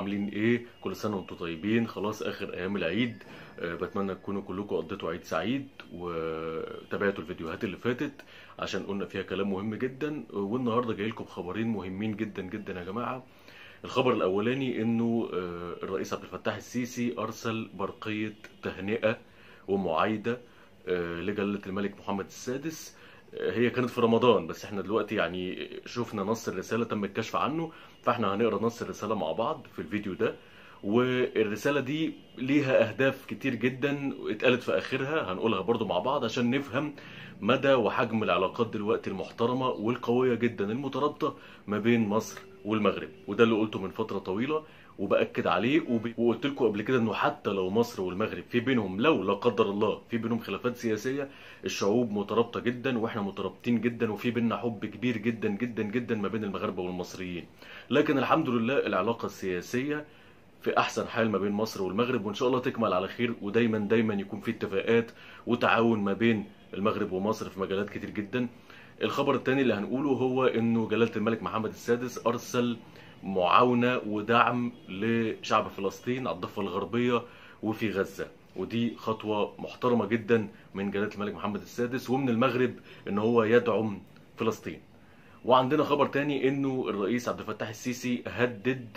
عاملين ايه كل سنه وانتم طيبين خلاص اخر ايام العيد آه، بتمنى تكونوا كلكم قضيتوا عيد سعيد وتابعتوا الفيديوهات اللي فاتت عشان قلنا فيها كلام مهم جدا والنهارده جاي لكم خبرين مهمين جدا جدا يا جماعه الخبر الاولاني انه آه، الرئيس عبد الفتاح السيسي ارسل برقيه تهنئه ومعايده آه، لجلاله الملك محمد السادس آه، هي كانت في رمضان بس احنا دلوقتي يعني شفنا نص الرساله تم الكشف عنه فاحنا هنقرا نص الرساله مع بعض في الفيديو ده والرساله دي ليها اهداف كتير جدا اتقالت في اخرها هنقولها برضو مع بعض عشان نفهم مدى وحجم العلاقات دلوقتي المحترمه والقويه جدا المترابطه ما بين مصر والمغرب وده اللي قلته من فتره طويله وباكد عليه وب... وقلت لكم قبل كده انه حتى لو مصر والمغرب في بينهم لو لا قدر الله في بينهم خلافات سياسيه الشعوب مترابطه جدا واحنا مترابطين جدا وفي بيننا حب كبير جدا جدا جدا ما بين المغاربه والمصريين لكن الحمد لله العلاقه السياسيه في احسن حال ما بين مصر والمغرب وان شاء الله تكمل على خير ودايما دايما يكون في اتفاقات وتعاون ما بين المغرب ومصر في مجالات كتير جدا الخبر الثاني اللي هنقوله هو انه جلاله الملك محمد السادس ارسل معاونه ودعم لشعب فلسطين على الضفه الغربيه وفي غزه ودي خطوه محترمه جدا من جلاله الملك محمد السادس ومن المغرب ان هو يدعم فلسطين وعندنا خبر تاني انه الرئيس عبد الفتاح السيسي هدد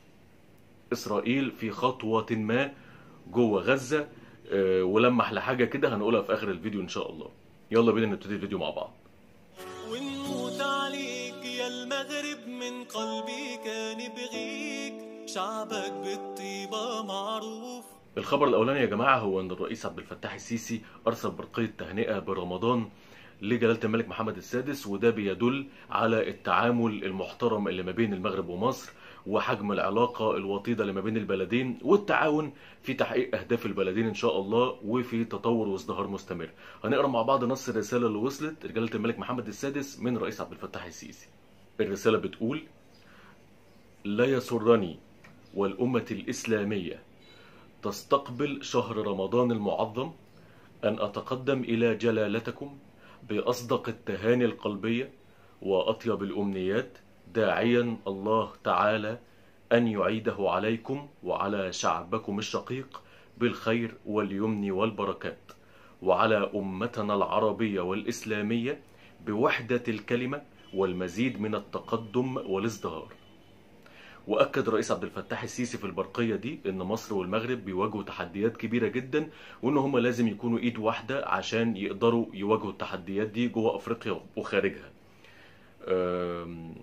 اسرائيل في خطوه ما جوه غزه آه، ولمح لحاجه كده هنقولها في اخر الفيديو ان شاء الله يلا بينا نبتدي الفيديو مع بعض ونموت عليك يا المغرب من قلبي كان بغيك شعبك بالطيبة معروف الخبر الاولاني يا جماعه هو ان الرئيس عبد الفتاح السيسي ارسل برقيه تهنئه برمضان لجلاله الملك محمد السادس وده بيدل على التعامل المحترم اللي ما بين المغرب ومصر وحجم العلاقه الوطيده اللي ما بين البلدين والتعاون في تحقيق اهداف البلدين ان شاء الله وفي تطور وازدهار مستمر. هنقرا مع بعض نص الرساله اللي وصلت لجلاله الملك محمد السادس من الرئيس عبد الفتاح السيسي. الرساله بتقول: لا يسرني والامه الاسلاميه تستقبل شهر رمضان المعظم أن أتقدم إلى جلالتكم بأصدق التهاني القلبية وأطيب الأمنيات داعيا الله تعالى أن يعيده عليكم وعلى شعبكم الشقيق بالخير واليمن والبركات وعلى أمتنا العربية والإسلامية بوحدة الكلمة والمزيد من التقدم والازدهار واكد الرئيس عبد الفتاح السيسي في البرقيه دي ان مصر والمغرب بيواجهوا تحديات كبيره جدا وان هم لازم يكونوا ايد واحده عشان يقدروا يواجهوا التحديات دي جوه افريقيا وخارجها أم،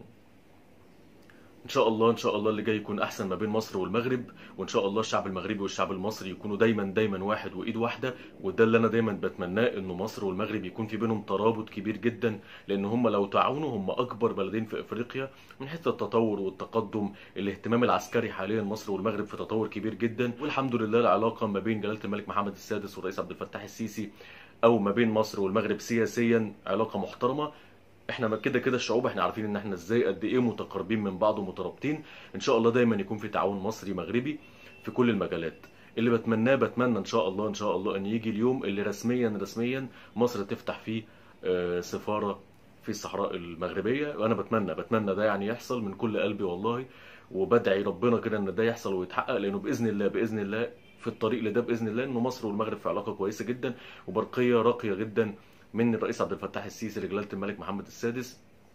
ان شاء الله ان شاء الله اللي جاي يكون احسن ما بين مصر والمغرب وان شاء الله الشعب المغربي والشعب المصري يكونوا دايما دايما واحد وايد واحده وده اللي انا دايما بتمناه انه مصر والمغرب يكون في بينهم ترابط كبير جدا لان هم لو تعاونوا هم اكبر بلدين في افريقيا من حيث التطور والتقدم الاهتمام العسكري حاليا مصر والمغرب في تطور كبير جدا والحمد لله العلاقه ما بين جلاله الملك محمد السادس والرئيس عبد الفتاح السيسي او ما بين مصر والمغرب سياسيا علاقه محترمه احنا ما كده كده الشعوب احنا عارفين ان احنا ازاي قد ايه متقاربين من بعض ومترابطين ان شاء الله دايما يكون في تعاون مصري مغربي في كل المجالات اللي بتمناه بتمنى ان شاء الله ان شاء الله ان يجي اليوم اللي رسميا رسميا مصر تفتح فيه آه، سفاره في الصحراء المغربيه وانا بتمنى بتمنى ده يعني يحصل من كل قلبي والله وبدعي ربنا كده ان ده يحصل ويتحقق لانه باذن الله باذن الله في الطريق لده باذن الله انه مصر والمغرب في علاقه كويسه جدا وبرقيه راقيه جدا من الرئيس عبد الفتاح السيسي لجلاله الملك محمد السادس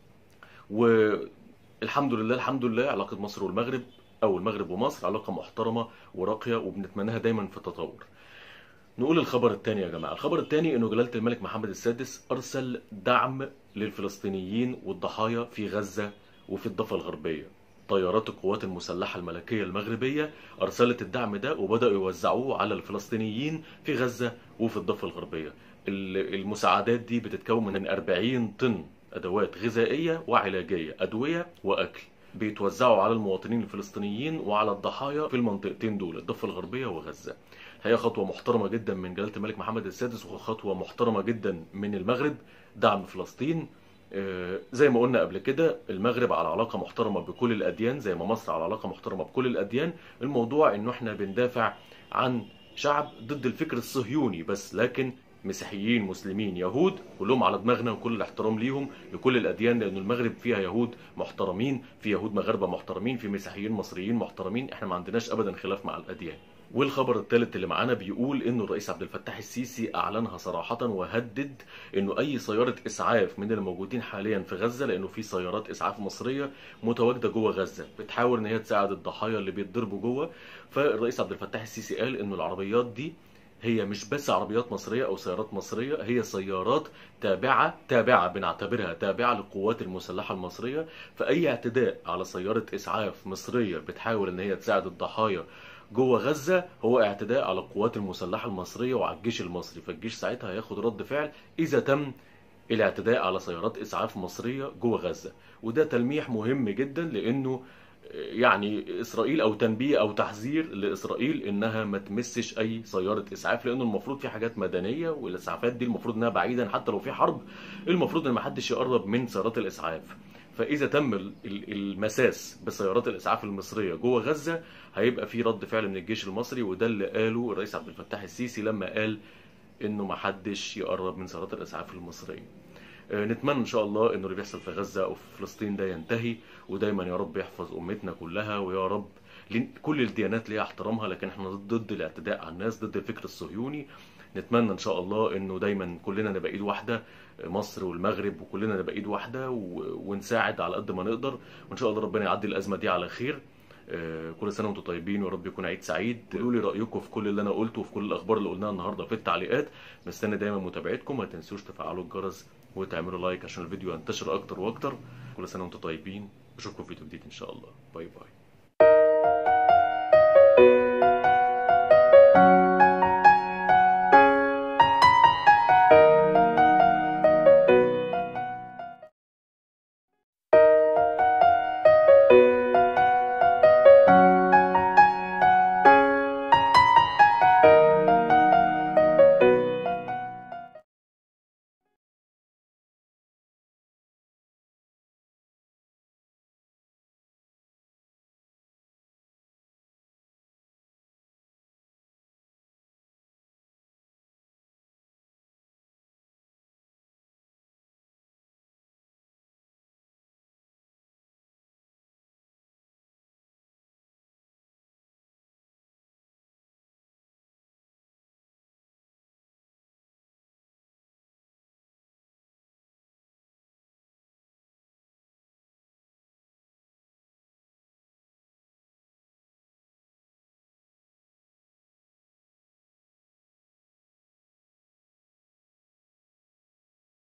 والحمد لله الحمد لله علاقه مصر والمغرب او المغرب ومصر علاقه محترمه وراقيه وبنتمناها دايما في التطور نقول الخبر الثاني يا جماعه الخبر الثاني انه جلاله الملك محمد السادس ارسل دعم للفلسطينيين والضحايا في غزه وفي الضفه الغربيه طيارات القوات المسلحة الملكية المغربية أرسلت الدعم ده وبدأوا يوزعوه على الفلسطينيين في غزة وفي الضفة الغربية ال- المساعدات دي بتتكون من 40 طن أدوات غذائية وعلاجية أدوية وأكل بيتوزعوا على المواطنين الفلسطينيين وعلى الضحايا في المنطقتين دول الضفة الغربية وغزة هي خطوة محترمة جدا من جلالة الملك محمد السادس وخطوة محترمة جدا من المغرب دعم فلسطين آه، زي ما قلنا قبل كده المغرب على علاقة محترمة بكل الأديان زي ما مصر على علاقة محترمة بكل الأديان الموضوع إنه إحنا بندافع عن شعب ضد الفكر الصهيوني بس لكن مسيحيين مسلمين يهود كلهم على دماغنا وكل الاحترام ليهم لكل الاديان لان المغرب فيها يهود محترمين في يهود مغاربه محترمين في مسيحيين مصريين محترمين احنا ما عندناش ابدا خلاف مع الاديان والخبر الثالث اللي معانا بيقول انه الرئيس عبد الفتاح السيسي اعلنها صراحه وهدد انه اي سياره اسعاف من الموجودين حاليا في غزه لانه في سيارات اسعاف مصريه متواجده جوه غزه بتحاول ان هي تساعد الضحايا اللي بيتضربوا جوه فالرئيس عبد الفتاح السيسي قال انه العربيات دي هي مش بس عربيات مصرية أو سيارات مصرية هي سيارات تابعة تابعة بنعتبرها تابعة للقوات المسلحة المصرية فأي اعتداء على سيارة إسعاف مصرية بتحاول إن هي تساعد الضحايا جوه غزة هو اعتداء على القوات المسلحة المصرية وعلى الجيش المصري فالجيش ساعتها هياخد رد فعل إذا تم الاعتداء على سيارات إسعاف مصرية جوه غزة وده تلميح مهم جدا لأنه يعني اسرائيل او تنبيه او تحذير لاسرائيل انها ما تمسش اي سياره اسعاف لانه المفروض في حاجات مدنيه والاسعافات دي المفروض انها بعيدا حتى لو في حرب المفروض ان ما حدش يقرب من سيارات الاسعاف فاذا تم ال- ال- المساس بسيارات الاسعاف المصريه جوه غزه هيبقى في رد فعل من الجيش المصري وده اللي قاله الرئيس عبد الفتاح السيسي لما قال انه ما حدش يقرب من سيارات الاسعاف المصريه آه، نتمنى ان شاء الله انه اللي بيحصل في غزه او في فلسطين ده ينتهي ودايما يا رب يحفظ امتنا كلها ويا رب لن- كل الديانات ليها احترامها لكن احنا ضد ضد الاعتداء على الناس ضد الفكر الصهيوني نتمنى ان شاء الله انه دايما كلنا نبقى ايد واحده مصر والمغرب وكلنا نبقى ايد واحده و- ونساعد على قد ما نقدر وان شاء الله ربنا يعدي الازمه دي على خير آه، كل سنه وانتم طيبين ويا رب يكون عيد سعيد قولوا لي رايكم في كل اللي انا قلته وفي كل الاخبار اللي قلناها النهارده في التعليقات مستني دايما متابعتكم ما تنسوش تفعلوا الجرس وتعملوا لايك عشان الفيديو ينتشر اكتر واكتر كل سنه وانتم طيبين اشوفكم في فيديو جديد ان شاء الله باي باي